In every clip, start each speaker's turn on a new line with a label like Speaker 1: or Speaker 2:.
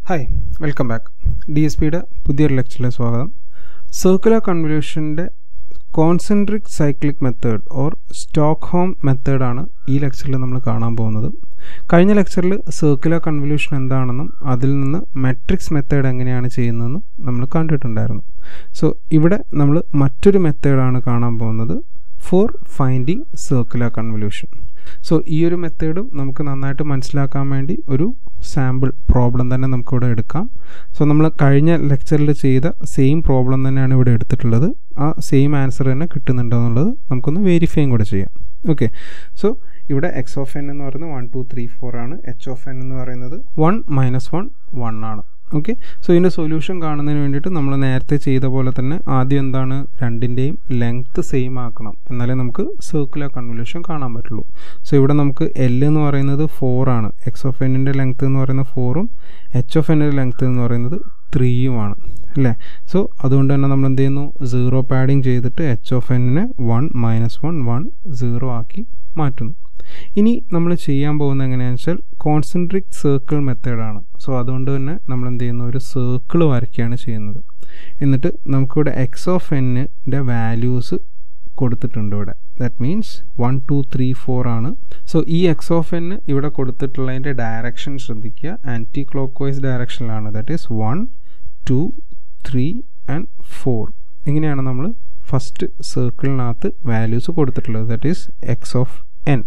Speaker 1: hi welcome back D S പിയുടെ പുതിയൊരു ലെക്ചറിലെ സ്വാഗതം സർക്കുലർ കൺവല്യൂഷൻ്റെ concentric cyclic method or Stockham മെത്തേഡാണ് ഈ ലെക്ചറിൽ നമ്മൾ കാണാൻ പോകുന്നത് കഴിഞ്ഞ ലെക്ചറിൽ സർക്കുലർ കൺവല്യൂഷൻ എന്താണെന്നും അതിൽ നിന്ന് മെട്രിക്സ് മെത്തേഡ് എങ്ങനെയാണ് ചെയ്യുന്നതെന്നും നമ്മൾ കണ്ടിട്ടുണ്ടായിരുന്നു സോ ഇവിടെ നമ്മൾ മറ്റൊരു മെത്തേഡാണ് കാണാൻ പോകുന്നത് for finding circular convolution so ഈ ഒരു മെത്തേഡും നമുക്ക് നന്നായിട്ട് മനസ്സിലാക്കാൻ വേണ്ടി ഒരു സാമ്പിൾ പ്രോബ്ലം തന്നെ നമുക്കിവിടെ എടുക്കാം സോ നമ്മൾ കഴിഞ്ഞ ലെക്ചറിൽ ചെയ്ത സെയിം പ്രോബ്ലം തന്നെയാണ് ഇവിടെ എടുത്തിട്ടുള്ളത് ആ സെയിം ആൻസർ തന്നെ കിട്ടുന്നുണ്ടോ എന്നുള്ളത് നമുക്കൊന്ന് വെരിഫൈയും കൂടെ ചെയ്യാം ഓക്കെ സോ ഇവിടെ എക്സ് ഓഫ് എൻ എന്ന് പറയുന്നത് വൺ ടു ത്രീ ഫോർ ആണ് എച്ച് ഓഫ് എൻ എന്ന് പറയുന്നത് വൺ മൈനസ് വൺ വൺ ആണ് ഓക്കെ സോ ഇതിൻ്റെ സൊല്യൂഷൻ കാണുന്നതിന് വേണ്ടിയിട്ട് നമ്മൾ നേരത്തെ ചെയ്ത പോലെ തന്നെ ആദ്യം എന്താണ് രണ്ടിൻ്റെയും ലെങ്ത്ത് സെയിം ആക്കണം എന്നാലേ നമുക്ക് സർക്കുലർ കൺവല്യൂഷൻ കാണാൻ പറ്റുള്ളൂ സോ ഇവിടെ നമുക്ക് എൽ എന്ന് പറയുന്നത് ഫോർ ആണ് എക്സ് ഓഫ് എന്നിൻ്റെ ലെങ്ത്ത് എന്ന് പറയുന്നത് ഫോറും എച്ച് ഓഫ് എന്നിൻ്റെ ലെങ്ത്ത് എന്ന് പറയുന്നത് ത്രീയുമാണ് അല്ലേ സോ അതുകൊണ്ട് തന്നെ നമ്മൾ എന്ത് ചെയ്യുന്നു സീറോ പാഡിങ് ചെയ്തിട്ട് എച്ച് ഓഫ് എന്നിനെ one minus one one zero ആക്കി മാറ്റുന്നു ഇനി നമ്മൾ ചെയ്യാൻ പോകുന്നത് എങ്ങനെയാണെന്ന് വെച്ചാൽ കോൺസെൻട്രിക് സർക്കിൾ മെത്തേഡാണ് സോ അതുകൊണ്ട് തന്നെ നമ്മൾ എന്ത് ചെയ്യുന്നു ഒരു സർക്കിൾ വരയ്ക്കുകയാണ് ചെയ്യുന്നത് എന്നിട്ട് നമുക്കിവിടെ എക്സ് ഓഫ് എന്നിൻ്റെ വാല്യൂസ് കൊടുത്തിട്ടുണ്ട് ഇവിടെ that means one two three four ആണ് സോ ഈ എക്സ് ഓഫ് എൻ ഇവിടെ കൊടുത്തിട്ടുള്ളതിൻ്റെ ഡയറക്ഷൻ ശ്രദ്ധിക്കുക ആൻറ്റി ക്ലോക്ക് വൈസ് ഡയറക്ഷനിലാണ് that is one two three and four ഇങ്ങനെയാണ് നമ്മൾ ഫസ്റ്റ് സർക്കിളിനകത്ത് വാല്യൂസ് കൊടുത്തിട്ടുള്ളത് that is x of n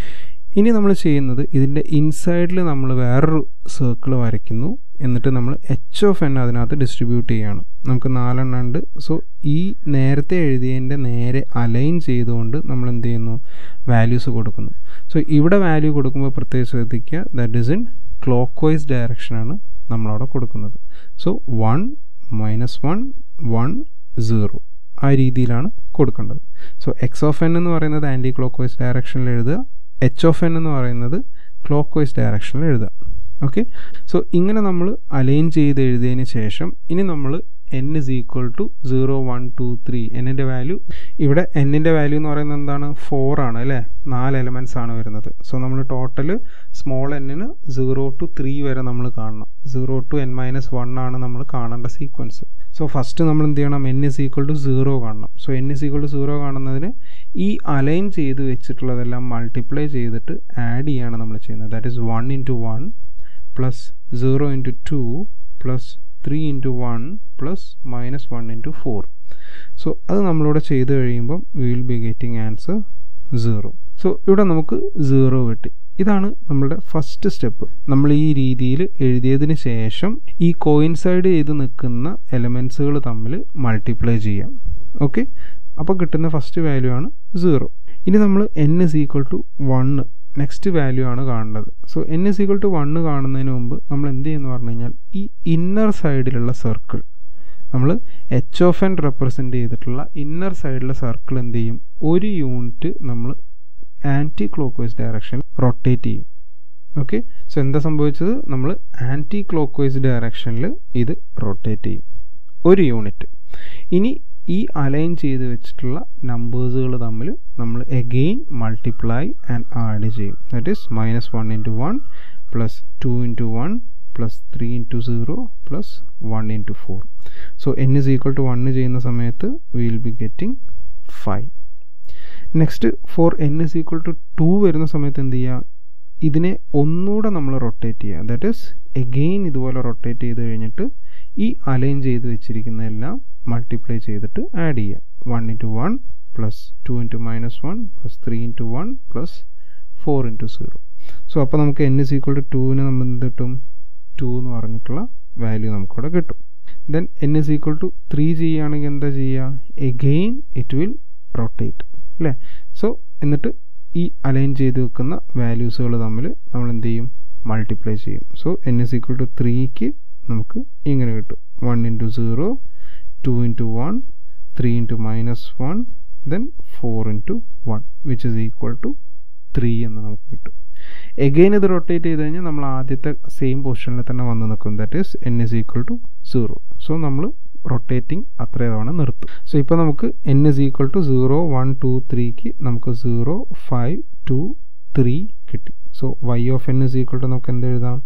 Speaker 1: ഇനി നമ്മൾ ചെയ്യുന്നത് ഇതിൻ്റെ ഇൻസൈഡിൽ നമ്മൾ വേറൊരു സർക്കിൾ വരയ്ക്കുന്നു എന്നിട്ട് നമ്മൾ എച്ച് ഓഫ് എൻ അതിനകത്ത് ഡിസ്ട്രിബ്യൂട്ട് ചെയ്യുകയാണ് നമുക്ക് നാലെണ്ണം ഉണ്ട് സോ ഈ നേരത്തെ എഴുതിയതിൻ്റെ നേരെ അലൈൻ ചെയ്തുകൊണ്ട് നമ്മൾ എന്ത് ചെയ്യുന്നു വാല്യൂസ് കൊടുക്കുന്നു സോ ഇവിടെ വാല്യൂ കൊടുക്കുമ്പോൾ പ്രത്യേകം ശ്രദ്ധിക്കുക that is in clockwise ഡയറക്ഷനാണ് നമ്മളവിടെ കൊടുക്കുന്നത് so one minus one one zero ആ രീതിയിലാണ് കൊടുക്കേണ്ടത് സോ എക്സ് ഓഫ് എൻ എന്ന് പറയുന്നത് ആൻറ്റി ക്ലോക്ക് വൈസ് ഡയറക്ഷനിൽ എഴുതുക എച്ച് ഓഫ് എൻ എന്ന് പറയുന്നത് ക്ലോക്ക് വൈസ് ഡയറക്ഷനിൽ എഴുതുക ഓക്കെ സോ ഇങ്ങനെ നമ്മൾ അലൈൻ ചെയ്ത് എഴുതിയതിന് ശേഷം ഇനി നമ്മൾ n is equal to zero one two three എന്നിൻ്റെ വാല്യൂ ഇവിടെ എന്നിൻ്റെ വാല്യൂ എന്ന് പറയുന്നത് എന്താണ് ഫോർ ആണ് അല്ലേ നാല് എലമെൻറ്റ്സ് ആണ് വരുന്നത് സോ നമ്മൾ ടോട്ടൽ സ്മോൾ എന്നിന് സീറോ ടു ത്രീ വരെ നമ്മൾ കാണണം zero to n minus one ആണ് നമ്മൾ കാണേണ്ട സീക്വൻസ് സോ ഫസ്റ്റ് നമ്മൾ എന്ത് ചെയ്യണം n is equal to zero കാണണം so n is equal to zero കാണുന്നതിന് ഈ അലൈൻ ചെയ്ത് വെച്ചിട്ടുള്ളതെല്ലാം മൾട്ടിപ്ലൈ ചെയ്തിട്ട് ആഡ് ചെയ്യാണ് നമ്മൾ ചെയ്യുന്നത് that is one into one plus zero into two plus three into one plus minus one into four so അത് നമ്മളിവിടെ ചെയ്ത് കഴിയുമ്പം will be getting answer zero so ഇവിടെ നമുക്ക് സീറോ കിട്ടി ഇതാണ് നമ്മളുടെ ഫസ്റ്റ് സ്റ്റെപ്പ് നമ്മൾ ഈ രീതിയിൽ എഴുതിയതിന് ശേഷം ഈ കോയിൻസൈഡ് ചെയ്ത് നിൽക്കുന്ന എലമെൻസുകൾ തമ്മിൽ മൾട്ടിപ്ലൈ ചെയ്യാം ഓക്കെ അപ്പോൾ കിട്ടുന്ന ഫസ്റ്റ് വാല്യൂ ആണ് സീറോ ഇനി നമ്മൾ n is equal to one next value ആണ് കാണേണ്ടത് so n is equal to one കാണുന്നതിന് മുമ്പ് നമ്മൾ എന്ത് ചെയ്യുന്നു പറഞ്ഞു കഴിഞ്ഞാൽ ഈ ഇന്നർ സൈഡിലുള്ള സർക്കിൾ നമ്മൾ എച്ച് ഓഫ് എൻ റെപ്രസെൻ്റ് ചെയ്തിട്ടുള്ള ഇന്നർ സൈഡിലെ സർക്കിൾ എന്ത് ചെയ്യും ഒരു യൂണിറ്റ് നമ്മൾ anticlockwise direction rotate ചെയ്യും ഓക്കെ സോ എന്താ സംഭവിച്ചത് നമ്മൾ ആൻറ്റി ക്ലോക്ക് വൈസ് ഡയറക്ഷനിൽ ഇത് റൊട്ടേറ്റ് ചെയ്യും ഒരു യൂണിറ്റ് ഇനി ഈ അലൈൻ ചെയ്ത് വെച്ചിട്ടുള്ള നമ്പേഴ്സുകൾ തമ്മിൽ നമ്മൾ എഗെയിൻ മൾട്ടിപ്ലൈ ആൻഡ് ആഡ് ചെയ്യും that is minus one into one plus two into one plus three into zero plus one into four so n is equal to one ചെയ്യുന്ന സമയത്ത് will be getting five next for n is equal to two വരുന്ന സമയത്ത് എന്ത് ചെയ്യുക ഇതിനെ ഒന്നുകൂടെ നമ്മൾ rotate ചെയ്യുക ദാറ്റ് ഈസ് എഗെയിൻ ഇതുപോലെ റൊട്ടേറ്റ് ചെയ്ത് കഴിഞ്ഞിട്ട് ഈ അലൈൻ ചെയ്ത് വെച്ചിരിക്കുന്നതെല്ലാം മൾട്ടിപ്ലൈ ചെയ്തിട്ട് ആഡ് ചെയ്യുക one into one plus two into minus one plus three into one plus four into zero so അപ്പോൾ നമുക്ക് എൻ ഇസ് ഈക്വൽ ടു ടുവിന് നമ്മൾ എന്ത് കിട്ടും ടു എന്ന് പറഞ്ഞിട്ടുള്ള വാല്യൂ നമുക്കിവിടെ കിട്ടും then n is equal to three ചെയ്യുകയാണെങ്കിൽ എന്താ ചെയ്യുക എഗെയിൻ ഇറ്റ് വിൽ റൊട്ടേറ്റ് അല്ലേ സോ എന്നിട്ട് ഈ അലൈൻ ചെയ്ത് വെക്കുന്ന വാല്യൂസുകൾ തമ്മിൽ നമ്മൾ എന്ത് ചെയ്യും മൾട്ടിപ്ലൈ ചെയ്യും so n is equal to ത്രീക്ക് നമുക്ക് ഇങ്ങനെ കിട്ടും one into zero two into one three into minus one then four into one which is equal to three എന്ന് നമുക്ക് കിട്ടും എഗെയിൻ ഇത് റൊട്ടേറ്റ് ചെയ്ത് കഴിഞ്ഞാൽ നമ്മൾ ആദ്യത്തെ സെയിം പൊസിഷനിൽ തന്നെ വന്ന് നിൽക്കും that is n is equal to zero so നമ്മൾ റൊട്ടേറ്റിംഗ് അത്ര തവണ നിർത്തും സോ ഇപ്പോൾ നമുക്ക് n is equal to zero one two ത്രീക്ക് നമുക്ക് സീറോ ഫൈവ് ടു ത്രീ കിട്ടി so y of n is equal to നമുക്ക് എന്ത് എഴുതാം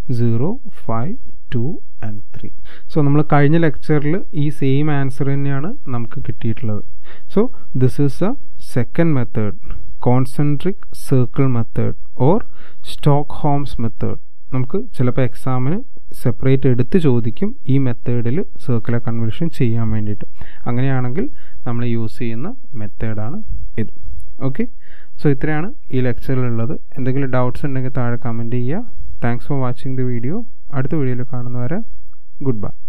Speaker 1: zero five two and three so നമ്മൾ കഴിഞ്ഞ ലെക്ചറിൽ ഈ സെയിം ആൻസർ തന്നെയാണ് നമുക്ക് കിട്ടിയിട്ടുള്ളത് so this is a second method concentric circle method or stock Holmes method നമുക്ക് ചിലപ്പോൾ എക്സാമിന് സെപ്പറേറ്റ് എടുത്ത് ചോദിക്കും ഈ മെത്തേഡിൽ സർക്കുലർ കൺവെൻഷൻ ചെയ്യാൻ വേണ്ടിയിട്ട് അങ്ങനെയാണെങ്കിൽ നമ്മൾ യൂസ് ചെയ്യുന്ന മെത്തേഡാണ് ഇത് ഓക്കെ സോ ഇത്രയാണ് ഈ ലെക്ചറിലുള്ളത് എന്തെങ്കിലും ഡൗട്ട്സ് ഉണ്ടെങ്കിൽ താഴെ കമൻറ്റ് ചെയ്യുക thanks for watching the video അടുത്ത വീഡിയോയിൽ കാണുന്നവരെ ഗുഡ് ബൈ